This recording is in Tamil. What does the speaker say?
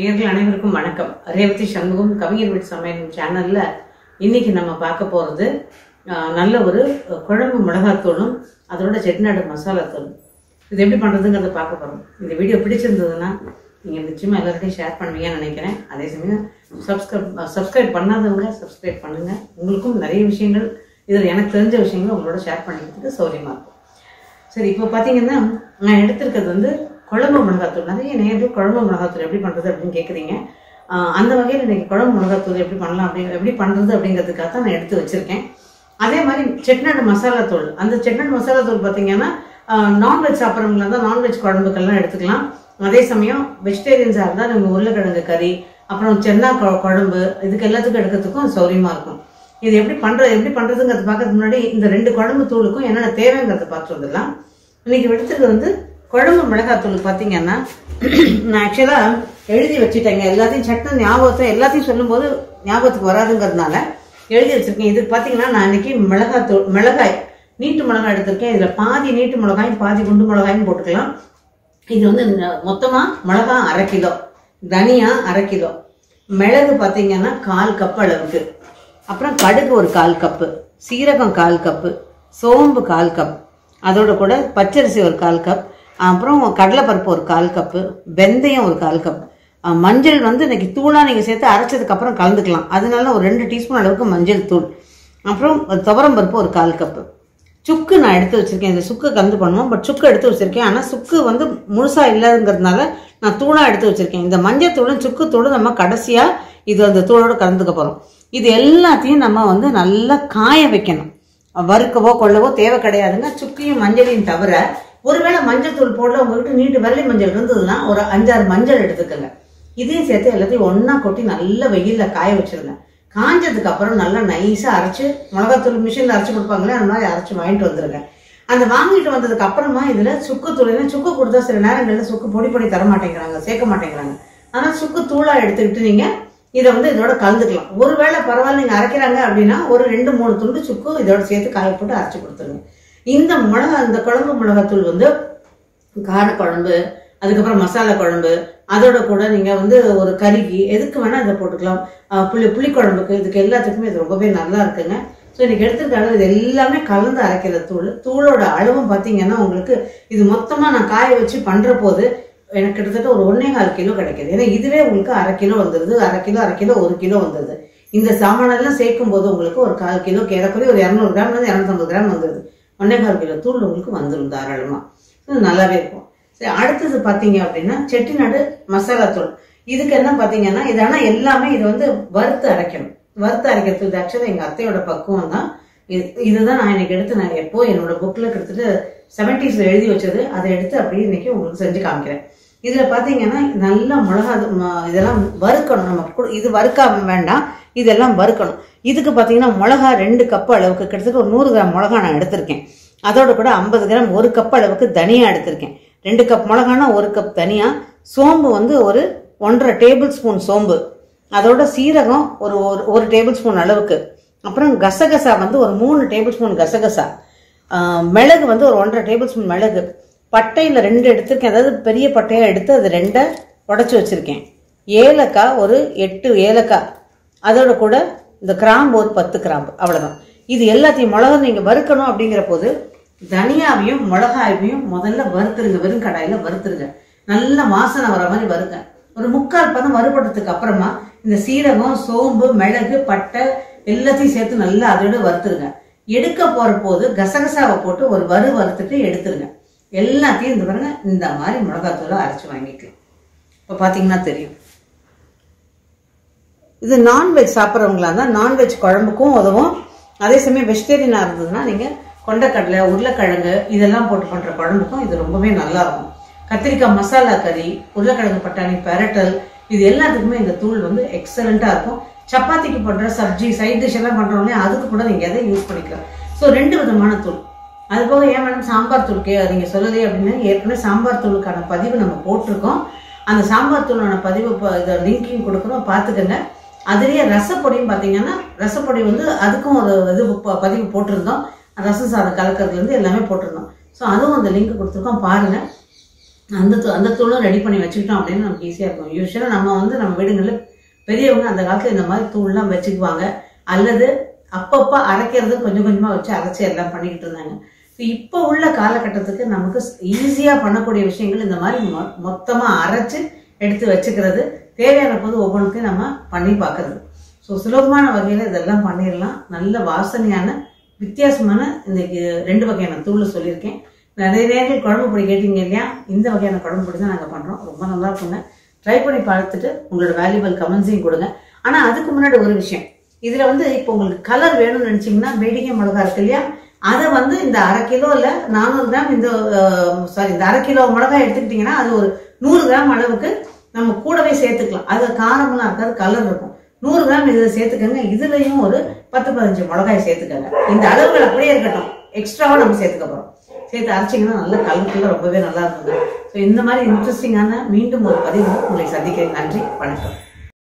நேயர்கள் அனைவருக்கும் வணக்கம் ரேவதி சண்முகம் கவிஞர் வீட்டு சமையல் சேனல்ல இன்னைக்கு நம்ம பார்க்க போறது ஆஹ், நல்ல ஒரு குழம்பு மிளகாத்தூளும் அதோட செட்டிநாடு மசாலா தூளும் இது எப்படி பண்றதுங்கிறத பார்க்க போறோம் இந்த வீடியோ பிடிச்சிருந்ததுன்னா நீங்க நிச்சயமா எல்லாருக்கையும் ஷேர் பண்ணுவீங்கன்னு நினைக்கிறேன் அதே சமயம் சப்ஸ்கிரைப் சப்ஸ்கிரைப் பண்ணாதவங்க சப்ஸ்கிரைப் பண்ணுங்க உங்களுக்கும் நிறைய விஷயங்கள் இதில் எனக்கு தெரிஞ்ச விஷயங்கள் உங்களோட ஷேர் பண்ணிக்கிறதுக்கு சௌரியமா இருக்கும் சரி இப்போ பார்த்தீங்கன்னா நான் எடுத்திருக்கிறது வந்து குழம்பு மிளகாத்தூள் நிறைய நேர்கள் குழம்பு மிளகாத்தூள் எப்படி பண்ணுறது அப்படின்னு கேட்குறீங்க ஆஹ் அந்த வகையில் இன்னைக்கு குழம்பு மிளகாத்தூள் எப்படி பண்ணலாம் அப்படி எப்படி பண்ணுறது அப்படிங்கிறதுக்காக தான் நான் எடுத்து வச்சிருக்கேன் அதே மாதிரி செட்டிநாடு மசாலா தூள் அந்த செட்டிநாடு மசாலா தூள் பார்த்தீங்கன்னா நான்வெஜ் சாப்பிட்றவங்களா தான் நான்வெஜ் குழம்புக்கெல்லாம் எடுத்துக்கலாம் அதே சமயம் வெஜிடேரியன்ஸாக இருந்தால் நம்ம உருளைக்கிழங்கு கறி அப்புறம் சென்னா கொ- குழம்பு இதுக்கு எல்லாத்துக்கும் எடுக்கிறதுக்கும் அது சௌரியமாக இருக்கும் இது எப்படி பண்ற எப்படி பண்றதுங்கிறது பார்க்கறதுக்கு முன்னாடி இந்த ரெண்டு குழம்பு தூளுக்கும் என்னென்ன தேவைங்கிறத பார்த்து வந்துடலாம் இன்னைக்கு எடுத்துக்கிறது வந்து குழம்பு மிளகாத்தூள் பார்த்தீங்கன்னா நான் ஆக்சுவலாக எழுதி வச்சுட்டேங்க எல்லாத்தையும் சட்டம் ஞாபகத்தை எல்லாத்தையும் சொல்லும்போது ஞாபகத்துக்கு வராதுங்கிறதுனால எழுதி வச்சிருக்கேன் இதுக்கு பார்த்தீங்கன்னா நான் இன்னைக்கு மிளகாத்தூள் மிளகாய் நீட்டு மிளகாய் எடுத்திருக்கேன் இதில் பாதி நீட்டு மிளகாயும் பாதி குண்டு மிளகாயும் போட்டுக்கலாம் இது வந்து ந- மொத்தமா மிளகா அரை கிலோ தனியா அரை கிலோ மிளகு பார்த்தீங்கன்னா கால் கப் அளவுக்கு அப்புறம் கடுகு ஒரு கால் கப்பு சீரகம் கால் கப்பு சோம்பு கால் கப் அதோட கூட பச்சரிசி ஒரு கால் கப் அப்புறம் கடலைப்பருப்பு ஒரு கால் கப்பு வெந்தயம் ஒரு கால் கப் அஹ் மஞ்சள் வந்து இன்னைக்கு தூளாக நீங்கள் சேர்த்து அரைச்சதுக்கு அப்புறம் கலந்துக்கலாம் அதனால ஒரு ரெண்டு டீஸ்பூன் அளவுக்கு மஞ்சள் தூள் அப்புறம் துவரம் பருப்பு ஒரு கால் கப்பு சுக்கு நான் எடுத்து வச்சிருக்கேன் இந்த சுக்கு கலந்து பண்ணுவோம் பட் சுக்கு எடுத்து வச்சிருக்கேன் ஆனால் சுக்கு வந்து முழுசா இல்லைங்கிறதுனால நான் தூளா எடுத்து வச்சிருக்கேன் இந்த மஞ்சள் தூளும் சுக்கு தூளும் நம்ம கடைசியா இது அந்த தூளோட கலந்துக்க போறோம் இது எல்லாத்தையும் நம்ம வந்து நல்லா காய வைக்கணும் வறுக்கவோ கொள்ளவோ தேவை கிடையாதுங்க சுக்கையும் மஞ்சளையும் தவிர ஒருவேளை மஞ்சள் தூள் போடல உங்ககிட்ட நீட்டு வெள்ளை மஞ்சள் இருந்ததுன்னா ஒரு அஞ்சாறு மஞ்சள் எடுத்துக்கோங்க இதையும் சேர்த்து எல்லாத்தையும் ஒண்ணா கொட்டி நல்லா வெயில்ல காய வச்சிருங்க காஞ்சதுக்கு அப்புறம் நல்லா நைஸா அரைச்சு மிளகாத்தூள் மிஷின்ல அரைச்சு கொடுப்பாங்களே அந்த மாதிரி அரைச்சு வாங்கிட்டு வந்துருங்க அந்த வாங்கிட்டு வந்ததுக்கு அப்புறமா இதுல சுக்கு தூள் ஏன்னா சுக்கு கொடுத்தா சில நேரங்கள்ல சுக்கு பொடி பொடி தர மாட்டேங்கிறாங்க சேர்க்க மாட்டேங்கிறாங்க ஆனா சுக்கு தூளா எடுத்துக்கிட்டு நீங்க இதை வந்து இதோட கலந்துக்கலாம் ஒருவேளை பரவாயில்ல நீங்க அரைக்கிறாங்க அப்படின்னா ஒரு ரெண்டு மூணு துண்டு சுக்கு இதோட சேர்த்து காய போட்டு அரைச்சு கொடுத்துருங்க இந்த மிளகா இந்த குழம்பு மிளகாத்தூள் வந்து காரக்குழம்பு அதுக்கப்புறம் மசாலா குழம்பு அதோட கூட நீங்க வந்து ஒரு கறிக்கு எதுக்கு வேணா இதை போட்டுக்கலாம் ஆஹ் புளி புளிக்குழம்புக்கு இதுக்கு எல்லாத்துக்குமே இது ரொம்பவே நல்லா இருக்குங்க ஸோ இன்னைக்கு எடுத்துருக்காங்க இது எல்லாமே கலந்து அரைக்கிற தூள் தூளோட அளவும் பார்த்தீங்கன்னா உங்களுக்கு இது மொத்தமா நான் காய வச்சு பண்ற போது எனக்கு கிட்டத்தட்ட ஒரு ஒன்னே கால் கிலோ கிடைக்குது ஏன்னா இதுவே உங்களுக்கு அரை கிலோ வந்துருது அரை கிலோ அரை கிலோ ஒரு கிலோ வந்துருது இந்த சாமானெல்லாம் சேர்க்கும் போது உங்களுக்கு ஒரு கால் கிலோ ஏறக்குறைய ஒரு இரநூறு கிராம்ல இருந்து இரநூத்தம்பது கிராம் வந்துருது ஒன்னே கால் கிலோ தூள் உங்களுக்கு வந்துடும் தாராளமா இது நல்லாவே இருக்கும் சரி அடுத்தது பார்த்தீங்க அப்படின்னா செட்டிநாடு மசாலா தூள் இதுக்கு என்ன பார்த்தீங்கன்னா இது ஆனால் எல்லாமே இது வந்து வறுத்து அரைக்கணும் வறுத்து அரைக்கிறது இது ஆக்சுவலாக எங்கள் அத்தையோட பக்குவம் தான் இது இதுதான் நான் இன்னைக்கு எடுத்து நான் எப்போ என்னோட புக்கில் கிட்டத்தட்ட செவன்டிஸ்ல எழுதி வச்சது அதை எடுத்து அப்படியே இன்னைக்கு உங்களுக்கு செஞ்சு காமிக்கிறேன் இதுல பாத்தீங்கன்னா நல்லா மிளகா ம- இதெல்லாம் வறுக்கணும் நம்ம கு- இது வறுக்காம வேண்டாம் இதெல்லாம் வறுக்கணும் இதுக்கு பாத்தீங்கன்னா மிளகா ரெண்டு கப் அளவுக்கு கிட்டத்தட்ட ஒரு நூறு கிராம் மிளகா நான் எடுத்திருக்கேன் அதோட கூட ஐம்பது கிராம் ஒரு கப் அளவுக்கு தனியா எடுத்திருக்கேன் ரெண்டு கப் மிளகானா ஒரு கப் தனியா சோம்பு வந்து ஒரு ஒன்றரை டேபிள் ஸ்பூன் சோம்பு அதோட சீரகம் ஒரு ஒரு- ஒரு டேபிள் ஸ்பூன் அளவுக்கு அப்புறம் கசகசா வந்து ஒரு மூணு டேபிள் ஸ்பூன் கசகசா ஆஹ் மிளகு வந்து ஒரு ஒன்றரை டேபிள் ஸ்பூன் மிளகு பட்டையில் ரெண்டு எடுத்திருக்கேன் அதாவது பெரிய பட்டையா எடுத்து அது ரெண்டை உடச்சி வச்சிருக்கேன் ஏலக்காய் ஒரு எட்டு ஏலக்காய் அதோட கூட இந்த கிராம்பு ஒரு பத்து கிராம்பு அவ்வளவுதான் இது எல்லாத்தையும் மிளகா நீங்க வறுக்கணும் அப்படிங்கிற போது தனியாவையும் மிளகாயையும் முதல்ல வறுத்துருங்க வெறும் கடாயில வறுத்துருங்க நல்ல வாசனை வர மாதிரி வறுங்க ஒரு முக்கால் பதம் வறுபடுறதுக்கு அப்புறமா இந்த சீரகம் சோம்பு மிளகு பட்டை எல்லாத்தையும் சேர்த்து நல்லா அதோட வறுத்துருங்க எடுக்க போற போது கசகசாவை போட்டு ஒரு வறு வறுத்துட்டு எடுத்துருங்க எல்லாத்தையும் இந்த பாருங்க இந்த மாதிரி மிளகாத்தூளை அரைச்சு வாங்கிக்கலாம் இப்போ பார்த்தீங்கன்னா தெரியும் இது நான்வெஜ் சாப்பிட்றவங்களா இருந்தால் நான்வெஜ் குழம்புக்கும் உதவும் அதே சமயம் வெஜிடேரியனாக இருந்ததுன்னா நீங்கள் கொண்டைக்கடலை உருளைக்கிழங்கு இதெல்லாம் போட்டு பண்ணுற குழம்புக்கும் இது ரொம்பவே நல்லா இருக்கும் கத்திரிக்காய் மசாலா கறி உருளைக்கிழங்கு பட்டாணி பெரட்டல் இது எல்லாத்துக்குமே இந்த தூள் வந்து எக்ஸலண்ட்டாக இருக்கும் சப்பாத்திக்கு பண்ணுற சப்ஜி சைட் டிஷ் எல்லாம் பண்ணுறோம்லே அதுக்கு கூட நீங்கள் எதை யூஸ் பண்ணிக்கலாம் ஸோ ரெண்டு விதமான தூள் அது போக ஏன் மேடம் சாம்பார் தூள் கே நீங்க சொல்லலையே அப்படின்னா ஏற்கனவே சாம்பார் தூளுக்கான பதிவு நம்ம போட்டிருக்கோம் அந்த சாம்பார் தூளான பதிவு இப்போ இதை லிங்கிங் கொடுக்குறோம் பார்த்துக்கோங்க அதுலேயே ரசப்பொடியும் பார்த்தீங்கன்னா ரசப்பொடி வந்து அதுக்கும் ஒரு இது ப- பதிவு போட்டிருந்தோம் ரசம் சாதம் கலக்கிறதுலேருந்து எல்லாமே போட்டிருந்தோம் ஸோ அதுவும் அந்த லிங்க் கொடுத்துருக்கோம் பாருங்க அந்த தூ- அந்த தூளும் ரெடி பண்ணி வச்சுக்கிட்டோம் அப்படின்னு நமக்கு ஈஸியாக இருக்கும் யூஸ்வலாக நம்ம வந்து நம்ம வீடுகளில் பெரியவங்க அந்த காலத்தில் இந்த மாதிரி தூள்லாம் வச்சுக்குவாங்க அல்லது அப்பப்போ அரைக்கிறது கொஞ்சம் கொஞ்சமாக வச்சு அரைச்சி எல்லாம் பண்ணிக்கிட்டு இருந்தாங்க So, இப்போ உள்ள காலகட்டத்துக்கு நமக்கு ஈஸியாக பண்ணக்கூடிய விஷயங்கள் இந்த மாதிரி மொ மொத்தமாக அரைச்சு எடுத்து வச்சுக்கிறது தேவையான போது ஒவ்வொன்றுக்கும் நம்ம பண்ணி பார்க்கறது ஸோ சுலபமான வகையில் இதெல்லாம் பண்ணிடலாம் நல்ல வாசனையான வித்தியாசமான இந்த ரெண்டு வகையான தூள் சொல்லியிருக்கேன் நிறைய நேரங்கள் குழம்பு பொடி கேட்டீங்க இல்லையா இந்த வகையான குழம்பு பொடி தான் நாங்கள் பண்ணுறோம் ரொம்ப நல்லா இருக்குங்க ட்ரை பண்ணி பார்த்துட்டு உங்களோட வேல்யூபிள் கமெண்ட்ஸையும் கொடுங்க ஆனால் அதுக்கு முன்னாடி ஒரு விஷயம் இதில் வந்து இப்போ உங்களுக்கு கலர் வேணும்னு நினச்சிங்கன்னா வேடிக்கை மிளகா இருக்கு இல்லையா அதை வந்து இந்த அரை கிலோ இல்லை நானூறு கிராம் இந்த சாரி இந்த அரை கிலோ மிளகாய் எடுத்துக்கிட்டிங்கன்னா அது ஒரு நூறு கிராம் அளவுக்கு நம்ம கூடவே சேர்த்துக்கலாம் அது காரமெல்லாம் இருக்காது கலர் இருக்கும் நூறு கிராம் இதில் சேர்த்துக்கங்க இதுலயும் ஒரு பத்து பதினஞ்சு மிளகாய் சேர்த்துக்கங்க இந்த அளவுகள் அப்படியே இருக்கட்டும் எக்ஸ்ட்ராவா நம்ம சேர்த்துக்க போறோம் சேர்த்து அரைச்சிங்கன்னா நல்ல கலருக்குள்ள ரொம்பவே நல்லா இருக்குங்க ஸோ இந்த மாதிரி இன்ட்ரெஸ்டிங்கான மீண்டும் ஒரு பதிவு உங்களை சந்திக்கிறேன் நன்றி வணக்கம்